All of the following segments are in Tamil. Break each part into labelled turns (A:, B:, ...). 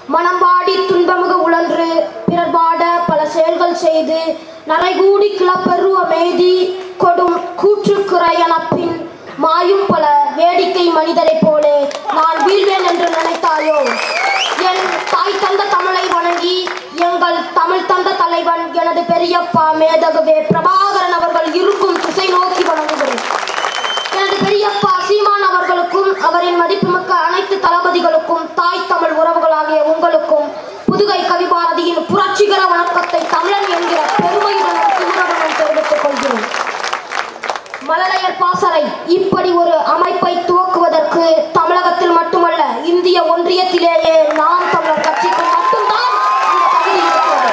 A: மனம் வாடி துன்பமுக உழன்று பிறர் பாட பல செயல்கள் செய்து நரைகூடி கிளப்பெருவ மேதி கொடும் கூற்றுக்குறையனப்பின் மாயும் பல வேடிக்கை மனிதரைப் போலே நான் வீழ்வேன் என்று நினைத்தாயோ என் தாய் தந்த தமிழை வணங்கி எங்கள் தமிழ் தந்த தலைவன் எனது பெரியப்பா மேதகவே பிரபாகரன் அவர்கள் இருக்கும் திசை நோக்கி வணங்குகிறேன் எனது பெரியப்பா சீமான் அவர்களுக்கும் அவரின் மதிப்புமிக்க அனைத்து தளபதிகளுக்கும் தாய் தமிழ் உறவுகளாகிய உங்களுக்கும் புதுகை கவிபாரதியின் புரட்சிகர வணக்கத்தை தமிழன் என்கிற பெருமையுடன் திமிரனுடன் தெரிவித்துக் கொள்கிறேன் மழலையர் பாசறை இப்படி ஒரு அமைப்பை துவக்குவதற்கு தமிழகத்தில் மட்டுமல்ல இந்திய ஒன்றியத்திலேயே நாம் தமிழர் கட்சிக்கு மட்டும்தான் இந்த தகுதி இருக்கிறது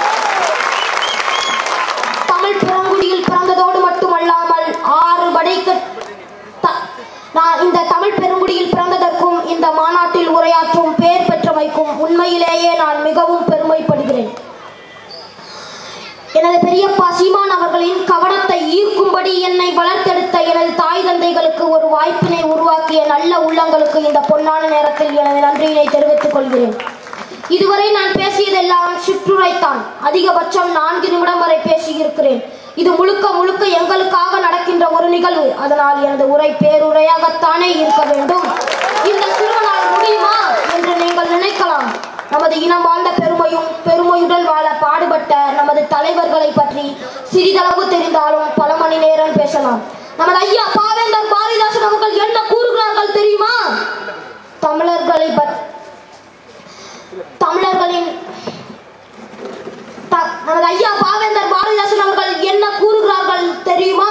A: தமிழ் பெருங்குடியில் பிறந்ததோடு மட்டுமல்லாமல் ஆறு படைக்கு த- நான் இந்த தமிழ் பெருங்குடியில் பிறந்ததற்கும் இந்த மாநாட்டில் உரையாற்றும் பேர் பெற்றமைக்கும் உண்மையிலேயே நான் மிகவும் பெருமைப்படுகிறேன் எனது பெரியப்பா சீமான் அவர்களின் கவனத்தை ஈர்க்கும்படி என்னை வளர்த்தெடுத்த எனது தாய் தந்தைகளுக்கு ஒரு வாய்ப்பினை உருவாக்கிய நல்ல உள்ளங்களுக்கு இந்த பொன்னான நேரத்தில் எனது நன்றியினை தெரிவித்துக் கொள்கிறேன் இதுவரை நான் பேசியதெல்லாம் சிற்றுரைத்தான் அதிகபட்சம் நான்கு நிமிடம் வரை பேசியிருக்கிறேன் இது முழுக்க முழுக்க எங்களுக்காக நடக்கின்ற ஒரு நிகழ்வு அதனால் எனது உரை பேருரையாகத்தானே இருக்க வேண்டும் இந்த சிறுவனால் முடியுமா என்று நீங்கள் நினைக்கலாம் நமது இனம் வாழ்ந்த பெருமையும் பெருமையுடன் வாழ பாடுபட்ட நமது தலைவர்களை பற்றி சிறிதளவு தெரிந்தாலும் பல மணி நேரம் பேசலாம் நமது ஐயா பாவேந்தர் பாரதிதாசன் அவர்கள் என்ன கூறுகிறார்கள் தெரியுமா தமிழர்களை பற்றி தமிழர்களின் த- நமது ஐயா பாவேந்தர் பாரதிதாசன் அவர்கள் என்ன கூறுகிறார்கள் தெரியுமா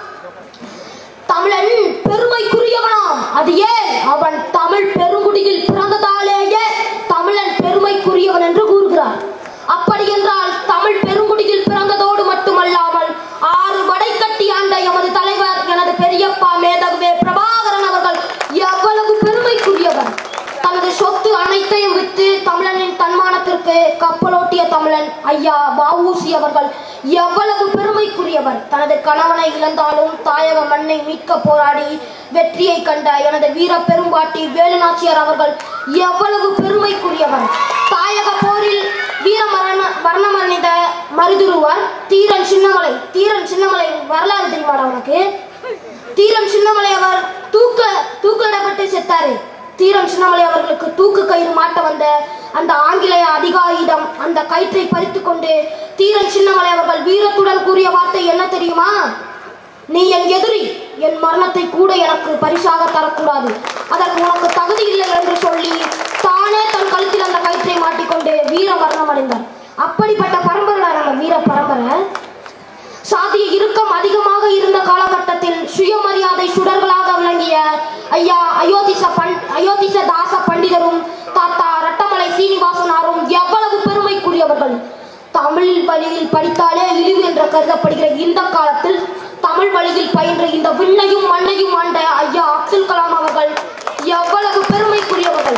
A: தமிழன் பெருமைக்குரியவனாம் அது ஏன் அவன் தமிழ் பெருங்குடியில் பிறந்ததாலேயே தமிழன் பெருமைக்குரியவன் என்று கூறுகிறார் அப்படி என்றால் தமிழ் பெருங்குடியில் பிறந்ததோடு மட்டுமல்லாமல் ஆறு வடை கட்டி ஆண்ட எமது தலைவர் எனது பெரியப்பா மேதகுவே பிரபாகரன் அவர்கள் எவ்வளவு பெருமைக்குரியவர் தனது சொத்து அனைத்தையும் விற்று தமிழனின் தன்மானத்திற்கு கப்பலோட்டிய தமிழன் ஐயா வஉசி அவர்கள் எவ்வளவு பெருமைக்குரியவர் தனது கணவனை இழந்தாலும் தாயக மண்ணை மீட்க போராடி வெற்றியை கண்ட எனது வீர பெரும்பாட்டி வேலுநாச்சியார் அவர்கள் எவ்வளவு பெருமைக்குரியவர் தாயக போரில் வீர மரண மரணமடைந்த மருதுருவர் தீரன் சின்னமலை தீரன் சின்னமலை வரலாறு தெரியுமாடா உனக்கு தீரன் சின்னமலை அவர் தூக்க தூக்கிலிடப்பட்டு செத்தாரு தீரன் சின்னமலை அவர்களுக்கு தூக்கு கயிறு மாட்ட வந்த அந்த ஆங்கிலேய அதிகாரியிடம் அந்த கயிற்றை பறித்துக் கொண்டு தீரன் சின்னமலை அவர்கள் வீரத்துடன் கூறிய வார்த்தை என்ன தெரியுமா நீ என் எதிரி என் மரணத்தை கூட எனக்கு பரிசாக தரக்கூடாது அதற்கு உனக்கு தகுதி இல்லை என்று சொல்லி தானே தன் கழுத்தில் அந்த கயிற்றை மாட்டிக்கொண்டு வீர மரணம் அடைந்தார் அப்படிப்பட்ட பரம்பரை நம்ம வீர பரம்பரை சாதிய இறுக்கம் அதிகமாக இருந்த காலகட்டத்தில் சுயமரியாதை சுடர்களாக விளங்கிய ஐயா அயோத்திச பண் அயோத்திச தாச பண்டிதரும் தாத்தா ரட்டமலை சீனிவாசனாரும் எவ்வளவு பெருமைக்குரியவர்கள் தமிழ் வழியில் படித்தாலே இழிவு என்று கருதப்படுகிற இந்த காலத்தில் தமிழ் வழியில் பயின்ற இந்த விண்ணையும் மண்ணையும் ஆண்ட ஐயா அப்துல் கலாம் அவர்கள் எவ்வளவு பெருமைக்குரியவர்கள்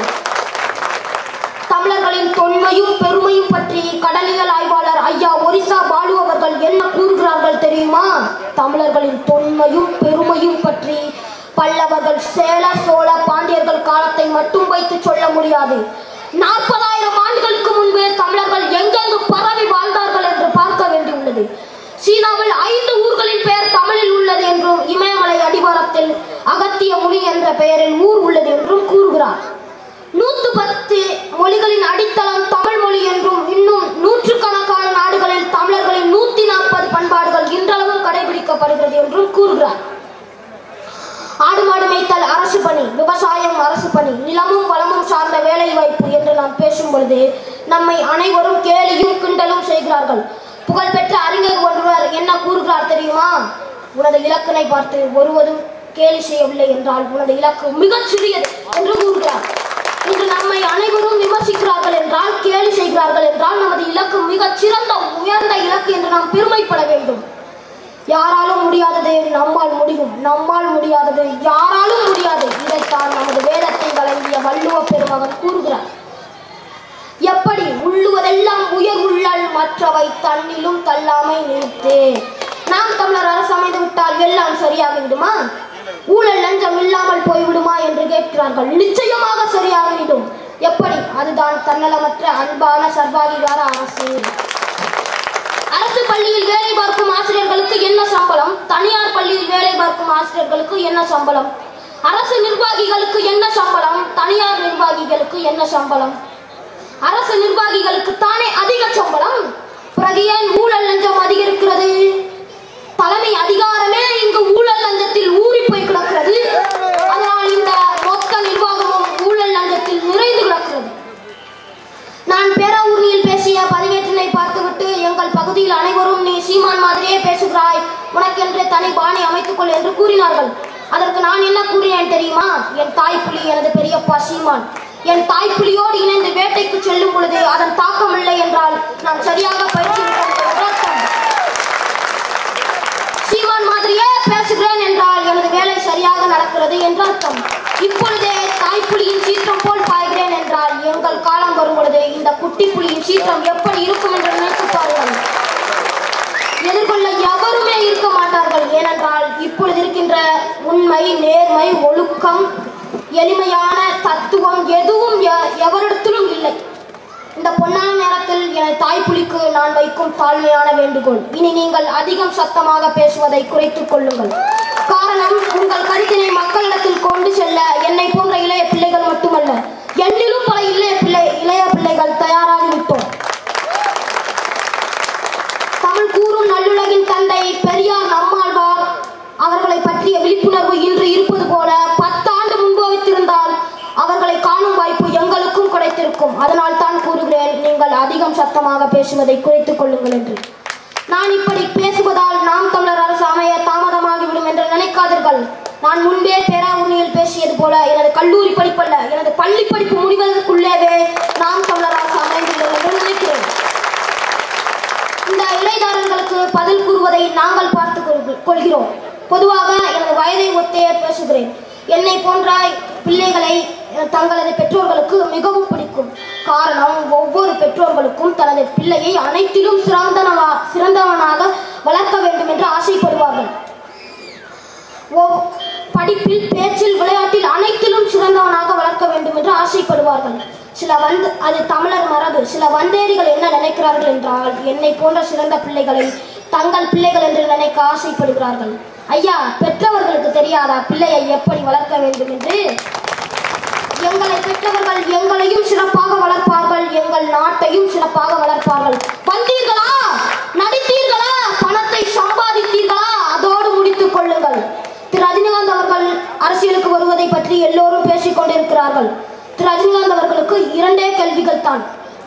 A: தமிழர்களின் தொன்மையும் பெருமையும் பற்றி கடலியல் ஆய்வாளர் ஐயா ஒரிசா பாலு அவர்கள் என்ன கூறுகிறார்கள் தெரியுமா தமிழர்களின் தொன்மையும் பெருமையும் பற்றி பல்லவர்கள் சேல சோழ பாண்டியர்கள் காலத்தை மட்டும் வைத்து சொல்ல முடியாது நாற்பதாயிரம் ஆண்டுகளுக்கு முன்பே தமிழர்கள் எங்கெங்கு பரவி வாழ்ந்தார்கள் என்று பார்க்க வேண்டியுள்ளது சீனாவில் ஐந்து ஊர்களின் பெயர் தமிழில் உள்ளது என்றும் இமயமலை அடிவாரத்தில் அகத்திய முனி என்ற பெயரில் ஊர் உள்ளது என்றும் கூறுகிறார் நூத்து பத்து மொழிகளின் அடித்தளம் தமிழ் மொழி என்றும் இன்னும் நூற்றுக்கணக்கான நாடுகளில் தமிழர்களின் நூத்தி நாற்பது பண்பாடுகள் இன்றளவும் கடைபிடிக்கப்படுகிறது என்றும் கூறுகிறார் ஆடு மாடு மேய்த்தல் அரசு பணி விவசாயம் அரசு பணி நிலமும் வளமும் சார்ந்த வேலை வாய்ப்பு என்று நாம் பேசும் பொழுது நம்மை அனைவரும் கேலியும் கிண்டலும் செய்கிறார்கள் புகழ்பெற்ற அறிஞர் ஒருவர் என்ன கூறுகிறார் தெரியுமா உனது இலக்கினை பார்த்து ஒருவரும் கேலி செய்யவில்லை என்றால் உனது இலக்கு மிகச் சிறியது என்று கூறுகிறார் இன்று நம்மை அனைவரும் விமர்சிக்கிறார்கள் என்றால் கேலி செய்கிறார்கள் என்றால் நமது இலக்கு மிகச் சிறந்த உயர்ந்த இலக்கு என்று நாம் பெருமைப்பட வேண்டும் யாராலும் முடியாதது நம்மால் முடியும் நம்மால் முடியாதது யாராலும் முடியாது இதைத்தான் நமது வேதத்தை வழங்கிய வள்ளுவ பெருமகன் கூறுகிறார் எப்படி உள்ளுவதெல்லாம் உயர் உள்ளல் மற்றவை தன்னிலும் தள்ளாமை நிறுத்து நாம் தமிழர் அரசு அமைந்து விட்டால் எல்லாம் சரியாகி விடுமா ஊழல் லஞ்சம் இல்லாமல் போய்விடுமா என்று கேட்கிறார்கள் நிச்சயமாக சரியாகிவிடும் எப்படி அதுதான் தன்னலமற்ற அன்பான சர்வாதிகார அரசு அரசு பள்ளியில் வேலை பார்க்கும் ஆசிரியர்களுக்கு என்ன சம்பளம் தனியார் பள்ளியில் வேலை பார்க்கும் ஆசிரியர்களுக்கு என்ன சம்பளம் அரசு நிர்வாகிகளுக்கு என்ன சம்பளம் தனியார் நிர்வாகிகளுக்கு என்ன சம்பளம் அரசு நிர்வாகிகளுக்கு தானே அதிக சம்பளம் பிறகு ஏன் ஊழல் லஞ்சம் அதிகரிக்கிறது தலைமை அதிகாரமே இங்கு ஊழல் லஞ்சத்தில் ஊறி போய் கிடக்கிறது அதனால் இந்த மொத்த நிர்வாகமும் ஊழல் லஞ்சத்தில் நிறைந்து கிடக்கிறது நான் பேராவூர்ணியில் பேசிய பதிவேற்றினை பார்த்துவிட்டு எங்கள் பகுதியில் அனைவரும் நீ சீமான் மாதிரியே பேசுகிறாய் உனக்கென்று தனி பாணி அமைத்துக்கொள் என்று கூறினார்கள் அதற்கு நான் என்ன கூறினேன் தெரியுமா என் தாய் புலி எனது பெரியப்பா சீமான் என் தாய் புலியோடு இணைந்து வேட்டைக்கு செல்லும் பொழுது அதன் தாக்கம் இல்லை என்றால் நான் சரியாக பயிற்சி எடுத்தேன் என்று அர்த்தம். சீமான் மாதிரியே பேசுகிறேன் என்றால் எனது வேலை சரியாக நடக்கிறது என்று அர்த்தம் இப்பொழுதே தாய்ப்புலியின் சீற்றம் போல் பாய்கிறேன் என்றால் எங்கள் காலம் வரும் பொழுது இந்த குட்டி புலியின் சீற்றம் எப்படி இருக்கும் என்று நினைத்து பாருங்கள் எதிர்கொள்ள எவருமே இருக்க மாட்டார்கள் ஏனென்றால் இப்பொழுது இருக்கின்ற உண்மை நேர்மை ஒழுக்கம் எளிமையான தத்துவம் எதுவும் எ- எவரிடத்திலும் இல்லை இந்த பொன்னான நேரத்தில் எனது தாய்ப்புலிக்கு நான் வைக்கும் தாழ்மையான வேண்டுகோள் இனி நீங்கள் அதிகம் சத்தமாக பேசுவதை குறைத்துக் கொள்ளுங்கள் காரணம் உங்கள் கருத்தினை மக்களிடத்தில் கொண்டு செல்ல என்னை போன்ற இளைய பிள்ளைகள் மட்டுமல்ல என்னிலும் பல இளைய பிள்ளை இளைய பிள்ளைகள் தயாராகிவிட்டோம் தமிழ் கூறும் நல்லுலகின் தந்தை பெரியார் நம்மாழ்வார் அவர்களை பற்றிய விழிப்புணர்வு இன்று இருப்பது போல பத்தாண்டு முன்பு வைத்திருந்தால் அவர்களை காணும் வாய்ப்பு எங்களுக்கும் கிடைத்திருக்கும் அதனால் தான் கூறுகிறேன் நீங்கள் அதிகம் சத்தமாக பேசுவதை குறைத்துக் கொள்ளுங்கள் என்று நான் இப்படி பேசுவதால் நாம் தமிழர் அரசு அமைய தாமதமாகிவிடும் என்று நினைக்காதீர்கள் நான் முன்பே பேராவுண்ணியில் பேசியது போல எனது கல்லூரி படிப்பல்ல எனது பள்ளி படிப்பு முடிவதற்குள்ளேவே நாம் தமிழர் அரசு அமைந்துள்ளது என்று நினைக்கிறேன் இந்த இளைஞர்களுக்கு பதில் கூறுவதை நாங்கள் பார்த்துக் கொள்க- கொள்கிறோம் பொதுவாக எனது வயதை ஒத்தே பேசுகிறேன் என்னை போன்ற பிள்ளைகளை அஹ், தங்களது பெற்றோர்களுக்கு மிகவும் பிடிக்கும் காரணம் ஒவ்வொரு பெற்றோர்களுக்கும் தனது பிள்ளையை அனைத்திலும் சிறந்தனவா சிறந்தவனாக வளர்க்க வேண்டும் என்று ஆசைப்படுவார்கள் ஒவ்- படிப்பில் பேச்சில் விளையாட்டில் அனைத்திலும் சிறந்தவனாக வளர்க்க வேண்டும் என்று ஆசைப்படுவார்கள் சில வந்து அது தமிழர் மரபு சில வந்தேரிகள் என்ன நினைக்கிறார்கள் என்றால் என்னை போன்ற சிறந்த பிள்ளைகளை தங்கள் பிள்ளைகள் என்று நினைக்க ஆசைப்படுகிறார்கள் ஐயா பெற்றவர்களுக்கு தெரியாதா பிள்ளையை எப்படி வளர்க்க வேண்டும் என்று எங்களை பெற்றவர்கள் எங்களையும் சிறப்பாக வளர்ப்பார்கள் எங்கள் நாட்டையும் சிறப்பாக வளர்ப்பார்கள் வந்தீர்களா நடித்தீர்களா பணத்தை சம்பாதித்தீர்களா அதோடு முடித்துக் கொள்ளுங்கள் திரு ரஜினிகாந்த் அவர்கள் அரசியலுக்கு வருவதை பற்றி எல்லோரும் பேசிக் கொண்டிருக்கிறார்கள் திரு ரஜினிகாந்த் அவர்களுக்கு இரண்டே கேள்விகள் தான்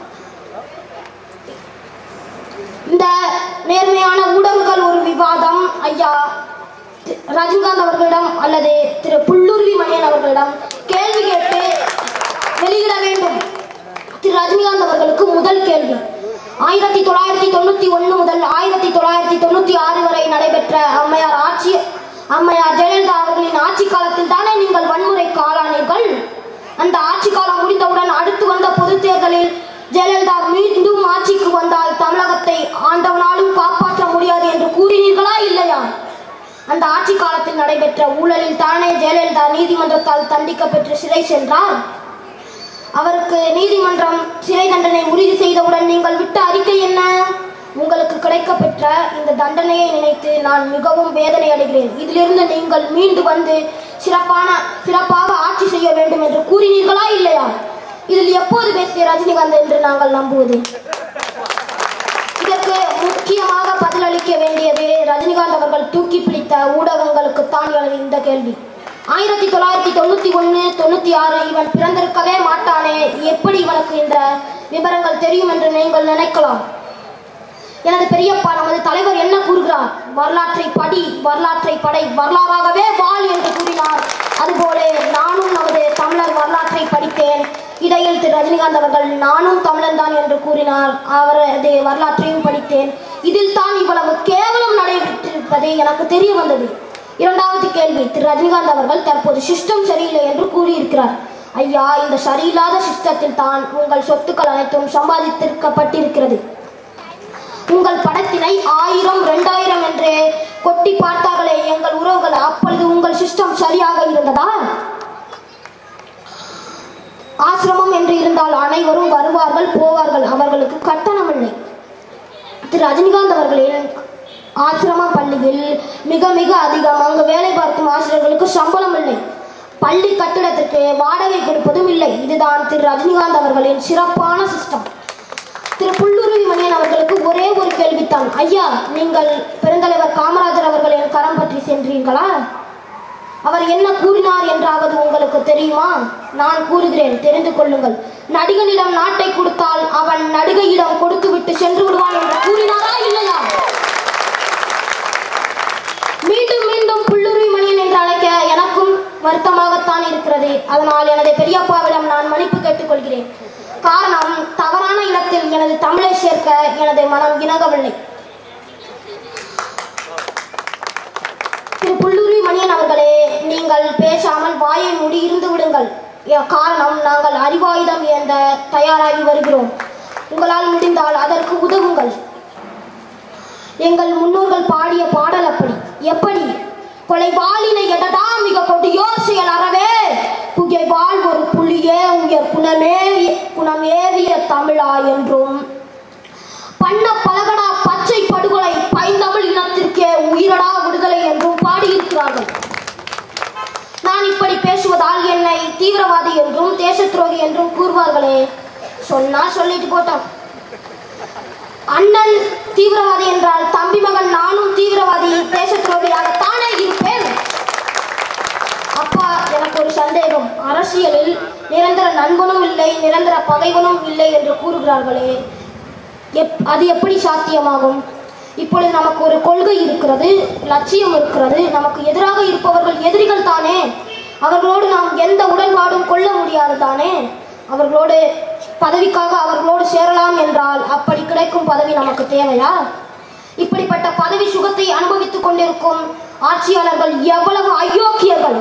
A: இந்த நேர்மையான ஊடகங்கள் ஒரு விவாதம் ஐயா தி- ரஜினிகாந்த் அவர்களிடம் அல்லது திரு புல்லுருவி மணியன் அவர்களிடம் கேள்வி கேட்டு வெளியிட வேண்டும் திரு ரஜினிகாந்த் அவர்களுக்கு முதல் கேள்வி ஆயிரத்தி தொள்ளாயிரத்தி தொண்ணூத்தி ஒண்ணு முதல் ஆயிரத்தி தொள்ளாயிரத்தி தொண்ணூத்தி ஆறு வரை நடைபெற்ற அம்மையார் ஆட்சி அம்மையார் ஜெயலலிதா அவர்களின் ஆட்சி காலத்தில் தானே நீங்கள் வன்முறைக்கு ஆளானீர்கள் அந்த ஆட்சி காலம் முடிந்தவுடன் அடுத்து வந்த பொதுத் தேர்தலில் ஜெயலலிதா மீண்டும் ஆட்சிக்கு வந்தால் தமிழகத்தை ஆண்டவனாலும் காப்பாற்ற முடியாது என்று கூறினீர்களா இல்லையா அந்த ஆட்சி காலத்தில் நடைபெற்ற ஊழலில் தானே ஜெயலலிதா நீதிமன்றத்தால் தண்டிக்கப்பெற்று சிறை சென்றார் அவருக்கு நீதிமன்றம் சிறை தண்டனை உறுதி செய்தவுடன் நீங்கள் விட்ட அறிக்கை என்ன உங்களுக்கு கிடைக்கப்பெற்ற இந்த தண்டனையை நினைத்து நான் மிகவும் வேதனை அடைகிறேன் இதிலிருந்து நீங்கள் மீண்டு வந்து சிறப்பான சிறப்பாக ஆட்சி செய்ய வேண்டும் என்று கூறினீர்களா இல்லையா இதில் எப்போது பேசிய ரஜினிகாந்த் என்று நாங்கள் நம்புவது இதற்கு முக்கியமாக பதிலளிக்க வேண்டியது ரஜினிகாந்த் அவர்கள் தூக்கி பிடித்த ஊடகங்களுக்கு தான் எனது இந்த கேள்வி ஆயிரத்தி தொள்ளாயிரத்தி தொண்ணூத்தி ஒண்ணு தொண்ணூத்தி ஆறு இவன் பிறந்திருக்கவே மாட்டானே எப்படி இவனுக்கு இந்த விவரங்கள் தெரியும் என்று நீங்கள் நினைக்கலாம் எனது பெரியப்பா நமது தலைவர் என்ன கூறுகிறார் வரலாற்றை படி வரலாற்றை படை வரலாறாகவே வாழ் என்று கூறினார் அதுபோல நானும் நமது தமிழர் வரலாற்றை படித்தேன் இடையில் திரு ரஜினிகாந்த் அவர்கள் நானும் தமிழன் தான் என்று கூறினார் அவரது வரலாற்றையும் படித்தேன் இதில் தான் இவ்வளவு கேவலம் நடைபெற்றிருப்பது எனக்கு தெரிய வந்தது இரண்டாவது கேள்வி திரு ரஜினிகாந்த் அவர்கள் தற்போது சிஸ்டம் சரியில்லை என்று கூறியிருக்கிறார் ஐயா இந்த சரியில்லாத சிஸ்டத்தில் தான் உங்கள் சொத்துக்கள் அனைத்தும் சம்பாதித்திருக்கப்பட்டிருக்கிறது உங்கள் படத்தினை ஆயிரம் ரெண்டாயிரம் என்று கொட்டி பார்த்தார்களே எங்கள் உறவுகள் அப்பொழுது உங்கள் சிஸ்டம் சரியாக இருந்ததா ஆசிரமம் என்று இருந்தால் அனைவரும் வருவார்கள் போவார்கள் அவர்களுக்கு கட்டணம் இல்லை திரு ரஜினிகாந்த் அவர்களின் ஆசிரம பள்ளியில் மிக மிக அதிகம் அங்கு வேலை பார்க்கும் ஆசிரியர்களுக்கு சம்பளம் இல்லை பள்ளி கட்டிடத்திற்கு வாடகை கொடுப்பதும் இல்லை இதுதான் திரு ரஜினிகாந்த் அவர்களின் சிறப்பான சிஸ்டம் திரு புல்லுருவி மணியன் அவர்களுக்கு ஒரே ஒரு கேள்வித்தான் ஐயா நீங்கள் பெருந்தலைவர் காமராஜர் அவர்களின் கரம் பற்றி சென்றீர்களா அவர் என்ன கூறினார் என்றாவது உங்களுக்கு தெரியுமா நான் கூறுகிறேன் தெரிந்து கொள்ளுங்கள் நடிகனிடம் நாட்டை கொடுத்தால் அவன் நடிகையிடம் கொடுத்து விட்டு சென்று விடுவான் என்று கூறினாரா இல்லையா மீண்டும் மீண்டும் புல்லுருவி மணியன் என்று அழைக்க எனக்கும் வருத்தமாகத்தான் இருக்கிறது அதனால் எனது பெரியப்பாவிடம் நான் மன்னிப்பு கேட்டுக்கொள்கிறேன் காரணம் தவறான இடத்தில் எனது தமிழை சேர்க்க எனது மனம் இணங்கவில்லை திரு புல்லூரி மணியன் அவர்களே நீங்கள் பேசாமல் வாயை மூடி இருந்து விடுங்கள் எ- காரணம் நாங்கள் அறிவாயுதம் ஏந்த தயாராகி வருகிறோம் உங்களால் முடிந்தால் அதற்கு உதவுங்கள் எங்கள் முன்னோர்கள் பாடிய பாடல் அப்படி எப்படி கொலைவாளினை எடடா மிக கொடியோர் செயல் அறவே புகை வாழ் ஒரு புலியே உயர் குணமே குணமேவிய தமிழா என்றும் பண்ண பலகடா பச்சை படுகொலை பைந்தமிழ் இனத்திற்கே உயிரடா விடுதலை என்றும் பாடியிருக்கிறார்கள் நான் இப்படி பேசுவதால் என்னை தீவிரவாதி என்றும் தேச துரோகி என்றும் கூறுவார்களே சொன்னா சொல்லிட்டு போட்டோம் அண்ணன் தீவிரவாதி என்றால் தம்பி மகன் நானும் தீவிரவாதி தேச துரோகியாகத்தானே இருப்பேன் அப்பா எனக்கு ஒரு சந்தேகம் அரசியலில் நிரந்தர நண்பனும் இல்லை நிரந்தர பகைவனும் இல்லை என்று கூறுகிறார்களே எப் அது எப்படி சாத்தியமாகும் இப்பொழுது நமக்கு ஒரு கொள்கை இருக்கிறது லட்சியம் இருக்கிறது நமக்கு எதிராக இருப்பவர்கள் எதிரிகள் தானே அவர்களோடு நாம் எந்த உடன்பாடும் கொள்ள முடியாது தானே அவர்களோடு பதவிக்காக அவர்களோடு சேரலாம் என்றால் அப்படி கிடைக்கும் பதவி நமக்கு தேவையா இப்படிப்பட்ட பதவி சுகத்தை அனுபவித்துக் கொண்டிருக்கும் ஆட்சியாளர்கள் எவ்வளவு அயோக்கியர்கள்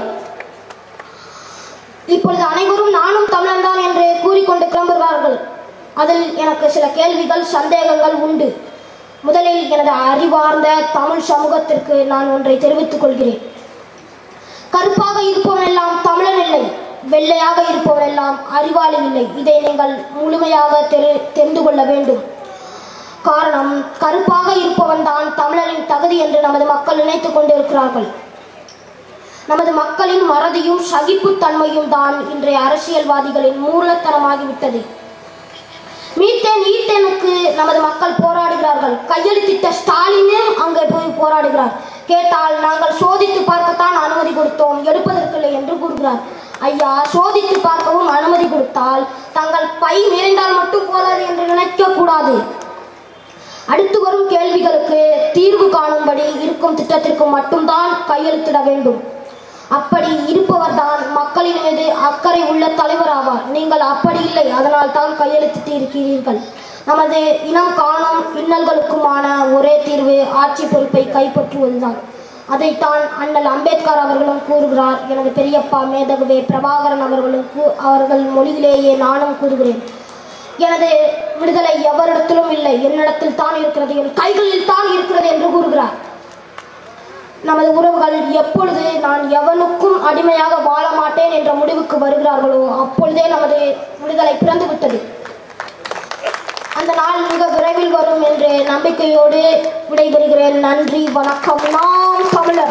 A: இப்பொழுது அனைவரும் நானும் தமிழன்தான் என்று கூறிக்கொண்டு கிளம்புகிறார்கள் அதில் எனக்கு சில கேள்விகள் சந்தேகங்கள் உண்டு முதலில் எனது அறிவார்ந்த தமிழ் சமூகத்திற்கு நான் ஒன்றை தெரிவித்துக் கொள்கிறேன் கருப்பாக இருப்பவன் எல்லாம் தமிழன் இல்லை வெள்ளையாக இருப்பவன் எல்லாம் அறிவாளி இல்லை இதை நீங்கள் முழுமையாக தெரி தெரிந்து கொள்ள வேண்டும் காரணம் கருப்பாக இருப்பவன் தான் தமிழரின் தகுதி என்று நமது மக்கள் நினைத்துக் கொண்டிருக்கிறார்கள் நமது மக்களின் மறதியும் சகிப்புத்தன்மையும் தான் இன்றைய அரசியல்வாதிகளின் மூலத்தனமாகிவிட்டது மீத்தேன் ஈத்தேனுக்கு நமது மக்கள் போராடுகிறார்கள் கையெழுத்திட்ட ஸ்டாலினே அங்கே போய் போராடுகிறார் கேட்டால் நாங்கள் சோதித்து பார்க்கத்தான் அனுமதி கொடுத்தோம் எடுப்பதற்கில்லை என்று கூறுகிறார் ஐயா சோதித்து பார்க்கவும் அனுமதி கொடுத்தால் தங்கள் பை நிறைந்தால் மட்டும் போதாது என்று நினைக்க கூடாது அடுத்து வரும் கேள்விகளுக்கு தீர்வு காணும்படி இருக்கும் திட்டத்திற்கு மட்டும்தான் கையெழுத்திட வேண்டும் அப்படி இருப்பவர்தான் மக்களின் மீது அக்கறை உள்ள தலைவர் ஆவார் நீங்கள் அப்படி இல்லை அதனால் தான் கையெழுத்திட்டு இருக்கிறீர்கள் நமது இனம் காணும் இன்னல்களுக்குமான ஒரே தீர்வு ஆட்சி பொறுப்பை கைப்பற்றுவதுதான் அதைத்தான் அண்ணல் அம்பேத்கர் அவர்களும் கூறுகிறார் எனது பெரியப்பா மேதகுவே பிரபாகரன் அவர்களும் கூ- அவர்கள் மொழியிலேயே நானும் கூறுகிறேன் எனது விடுதலை எவரிடத்திலும் இல்லை என்னிடத்தில் தான் இருக்கிறது என் கைகளில் தான் இருக்கிறது என்று கூறுகிறார் நமது உறவுகள் எப்பொழுது நான் எவனுக்கும் அடிமையாக வாழ மாட்டேன் என்ற முடிவுக்கு வருகிறார்களோ அப்பொழுதே நமது விடுதலை பிறந்து விட்டது அந்த நாள் மிக விரைவில் வரும் என்ற நம்பிக்கையோடு விடைபெறுகிறேன் நன்றி வணக்கம் நாம் தமிழர்